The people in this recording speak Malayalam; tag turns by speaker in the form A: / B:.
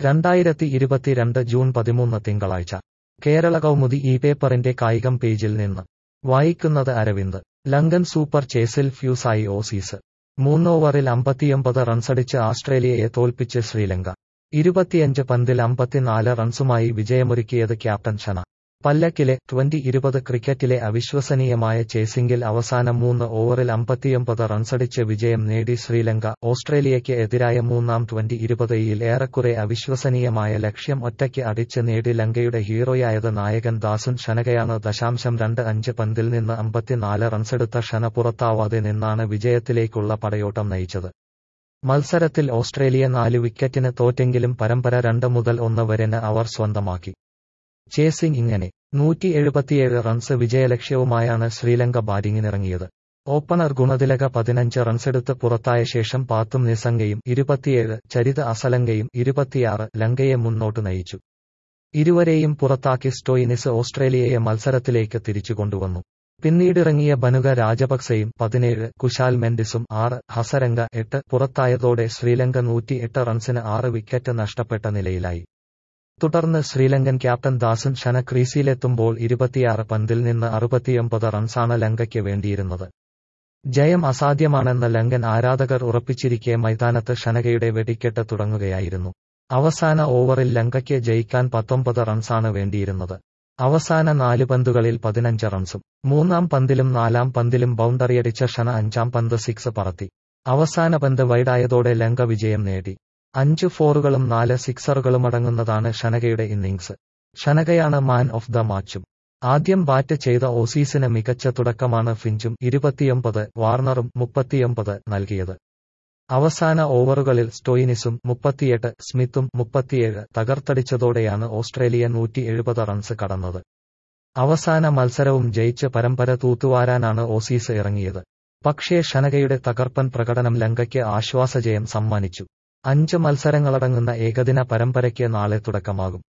A: രണ്ടായിരത്തി ഇരുപത്തിരണ്ട് ജൂൺ പതിമൂന്ന് തിങ്കളാഴ്ച കേരള കൗമുദി ഈ പേപ്പറിന്റെ കായികം പേജിൽ നിന്ന് വായിക്കുന്നത് അരവിന്ദ് ലങ്കൻ സൂപ്പർ ചേസിൽ ഫ്യൂസായി ഓസീസ് മൂന്നോവറിൽ അമ്പത്തിയൊമ്പത് റൺസടിച്ച് ആസ്ട്രേലിയയെ തോൽപ്പിച്ച് ശ്രീലങ്ക ഇരുപത്തിയഞ്ച് പന്തിൽ അമ്പത്തിനാല് റൺസുമായി വിജയമൊരുക്കിയത് ക്യാപ്റ്റൻ ഷന പല്ലക്കിലെ ട്വന്റി ഇരുപത് ക്രിക്കറ്റിലെ അവിശ്വസനീയമായ ചേസിംഗിൽ അവസാന മൂന്ന് ഓവറിൽ അമ്പത്തിയൊമ്പത് റൺസടിച്ച് വിജയം നേടി ശ്രീലങ്ക ഓസ്ട്രേലിയയ്ക്ക് എതിരായ മൂന്നാം ട്വന്റി ഇരുപതിൽ ഏറെക്കുറെ അവിശ്വസനീയമായ ലക്ഷ്യം ഒറ്റയ്ക്ക് അടിച്ച് നേടി ലങ്കയുടെ ഹീറോയായത് നായകൻ ദാസുൻ ഷനകയാണ് ദശാംശം രണ്ട് അഞ്ച് പന്തിൽ നിന്ന് അമ്പത്തിനാല് റൺസെടുത്ത ഷന പുറത്താവാതെ നിന്നാണ് വിജയത്തിലേക്കുള്ള പടയോട്ടം നയിച്ചത് മത്സരത്തിൽ ഓസ്ട്രേലിയ നാല് വിക്കറ്റിന് തോറ്റെങ്കിലും പരമ്പര രണ്ട് മുതൽ ഒന്ന് വരെന് അവർ സ്വന്തമാക്കി ചേസിംഗ് ഇങ്ങനെ നൂറ്റി എഴുപത്തിയേഴ് റൺസ് വിജയലക്ഷ്യവുമായാണ് ശ്രീലങ്ക ബാറ്റിംഗിനിറങ്ങിയത് ഓപ്പണർ ഗുണതിലക പതിനഞ്ച് റൺസെടുത്ത് പുറത്തായ ശേഷം പാത്തും നിസംഗയും ഇരുപത്തിയേഴ് ചരിത അസലങ്കയും ഇരുപത്തിയാറ് ലങ്കയെ മുന്നോട്ട് നയിച്ചു ഇരുവരെയും പുറത്താക്കി സ്റ്റോയിനിസ് ഓസ്ട്രേലിയയെ മത്സരത്തിലേക്ക് തിരിച്ചുകൊണ്ടുവന്നു പിന്നീടിറങ്ങിയ ബനുക രാജപക്സെയും പതിനേഴ് കുശാൽ മെൻഡിസും ആറ് ഹസരംഗ എട്ട് പുറത്തായതോടെ ശ്രീലങ്ക നൂറ്റി എട്ട് റൺസിന് ആറ് വിക്കറ്റ് നഷ്ടപ്പെട്ട നിലയിലായി തുടർന്ന് ശ്രീലങ്കൻ ക്യാപ്റ്റൻ ദാസുൻ ഷന ക്രീസിലെത്തുമ്പോൾ ഇരുപത്തിയാറ് പന്തിൽ നിന്ന് അറുപത്തിയൊമ്പത് റൺസാണ് ലങ്കയ്ക്ക് വേണ്ടിയിരുന്നത് ജയം അസാധ്യമാണെന്ന് ലങ്കൻ ആരാധകർ ഉറപ്പിച്ചിരിക്കെ മൈതാനത്ത് ഷനകയുടെ വെടിക്കെട്ട് തുടങ്ങുകയായിരുന്നു അവസാന ഓവറിൽ ലങ്കയ്ക്ക് ജയിക്കാൻ പത്തൊമ്പത് റൺസാണ് വേണ്ടിയിരുന്നത് അവസാന നാല് പന്തുകളിൽ പതിനഞ്ച് റൺസും മൂന്നാം പന്തിലും നാലാം പന്തിലും ബൗണ്ടറിയടിച്ച ഷന അഞ്ചാം പന്ത് സിക്സ് പറത്തി അവസാന പന്ത് വൈഡായതോടെ ലങ്ക വിജയം നേടി അഞ്ച് ഫോറുകളും നാല് സിക്സറുകളും അടങ്ങുന്നതാണ് ഷനകയുടെ ഇന്നിംഗ്സ് ഷനകയാണ് മാൻ ഓഫ് ദ മാച്ചും ആദ്യം ബാറ്റ് ചെയ്ത ഓസീസിന് മികച്ച തുടക്കമാണ് ഫിഞ്ചും ഇരുപത്തിയൊമ്പത് വാർണറും മുപ്പത്തിയൊമ്പത് നൽകിയത് അവസാന ഓവറുകളിൽ സ്റ്റോയിനിസും മുപ്പത്തിയെട്ട് സ്മിത്തും മുപ്പത്തിയേഴ് തകർത്തടിച്ചതോടെയാണ് ഓസ്ട്രേലിയ നൂറ്റി എഴുപത് റൺസ് കടന്നത് അവസാന മത്സരവും ജയിച്ച് പരമ്പര തൂത്തുവാരാനാണ് ഓസീസ് ഇറങ്ങിയത് പക്ഷേ ഷനകയുടെ തകർപ്പൻ പ്രകടനം ലങ്കയ്ക്ക് ആശ്വാസജയം സമ്മാനിച്ചു അഞ്ച് മത്സരങ്ങളടങ്ങുന്ന ഏകദിന പരമ്പരയ്ക്ക് നാളെ തുടക്കമാകും